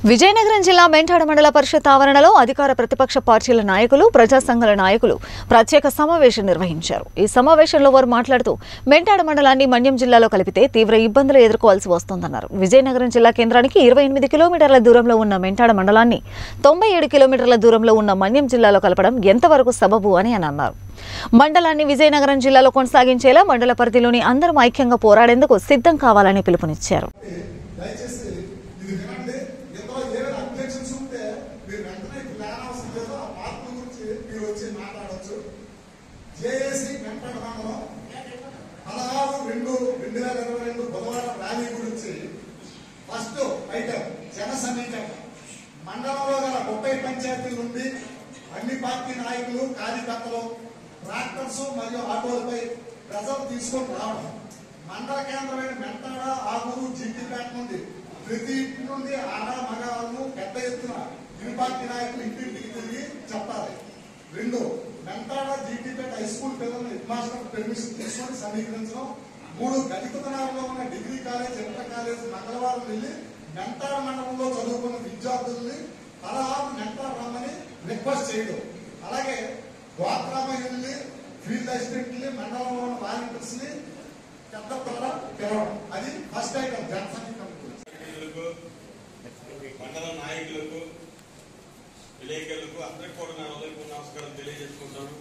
విజయనగరం జిల్లా మెంటాడ మండల పరిషత్ ఆవరణలో అధికార ప్రతిపక్ష పార్టీల నాయకులు ప్రజా సంఘాల నాయకులు ప్రత్యేక సమావేశం నిర్వహించారు ఈ సమావేశంలో వారు మాట్లాడుతూ మెంటాడ మండలాన్ని మన్యం జిల్లాలో కలిపితే తీవ్ర ఇబ్బందులు ఎదుర్కోవాల్సి వస్తోందన్నారు విజయనగరం జిల్లా కేంద్రానికి ఇరవై ఎనిమిది కిలోమీటర్ల దూరంలో ఉన్న మెంటాడ మండలాన్ని తొంభై ఏడు కిలోమీటర్ల దూరంలో ఉన్న మన్యం జిల్లాలో కలపడం ఎంతవరకు సబబు అని అని అన్నారు మండలాన్ని విజయనగరం జిల్లాలో కొనసాగించేలా మండల పరిధిలోని అందరం ఐక్యంగా పోరాడేందుకు సిద్ధం కావాలని పిలుపునిచ్చారు దయచేసి ఇది వినండి ఇందులో ఏమైనా అబ్జెక్షన్స్ ఉంటే మీరు వెంటనే ప్లాన్ అవసరం లేదు ఆ పార్టీ గురించి మీరు వచ్చి మాట్లాడవచ్చు జేఏసీ వెంకట మండలం పదహారు రెండు రెండు వేల ఇరవై రెండు బుధవారం ర్యాలీ గురించి ఫస్ట్ ఐటమ్ జన సమీకరణ మండలంలో గల ముప్పై పంచాయతీల నుండి అన్ని పార్టీ నాయకులు కార్యకర్తలు ట్రాక్టర్స్ మరియు ఆటోలపై ప్రజలు తీసుకొని రావడం మండల కేంద్రమైన మెంటాడ ఆగూరు జింటిపేట నుండి ప్రతి ఇంటి నుండి ఆడ మగవాళ్ళు పెద్ద ఎత్తున ఇరు పార్టీ నాయకులు ఇంటింటికి తిరిగి చెప్పాలి రెండు మెంటాడ జీటీపేట హై స్కూల్ పిల్లల్ని హెడ్ మాస్టర్ పెర్మిషన్ తీసుకొని సమీకరించడం మూడు గణితనాలలో ఉన్న డిగ్రీ కాలేజ్ ఇంటర్ కాలేజ్ మంగళవారం వెళ్ళి మెంటాడ మండలంలో చదువుకున్న విద్యార్థుల్ని పదహారు మెంటార్ రమ్మని రిక్వెస్ట్ చేయడం అలాగే ద్వాత్రామహిల్ని ఫీల్డ్ అసిస్టెంట్ని మండలంలో ఉన్న వాలంటీర్స్ ని పెద్ద ద్వారా పిలవడం అది ఫస్ట్ ఐటమ్ జనసంఖ్య నాయకులకు మండల నాయకులకు విలేకరులకు అందరికి కూడా నా హృదయపూర్వక నమస్కారం తెలియజేసుకుంటాను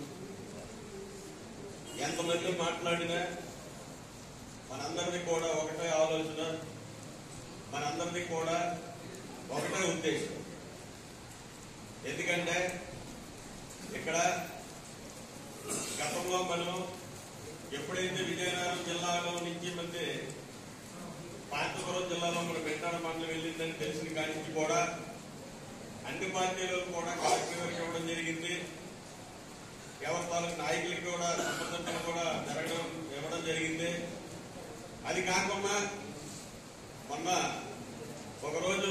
ఎంతమంది మాట్లాడినా మనందరిది కూడా ఒకటే ఆలోచన మనందరిది కూడా ఒకటే ఉద్దేశం ఎందుకంటే ఇక్కడ గతంలో మనం ఎప్పుడైతే విజయనగరం జిల్లాలో నుంచి మంది పాంతపురం జిల్లాలో మన వెంటాడ మండలం వెళ్ళిందని తెలిసిన కాడి నుంచి కూడా అన్ని పార్టీలు కూడా కలెక్టర్ ఇవ్వడం జరిగింది ఎవరి తాలూకు నాయకులకి కూడా సంప్రదింపులు కూడా జరగడం ఇవ్వడం జరిగింది అది కాకుండా మొన్న ఒకరోజు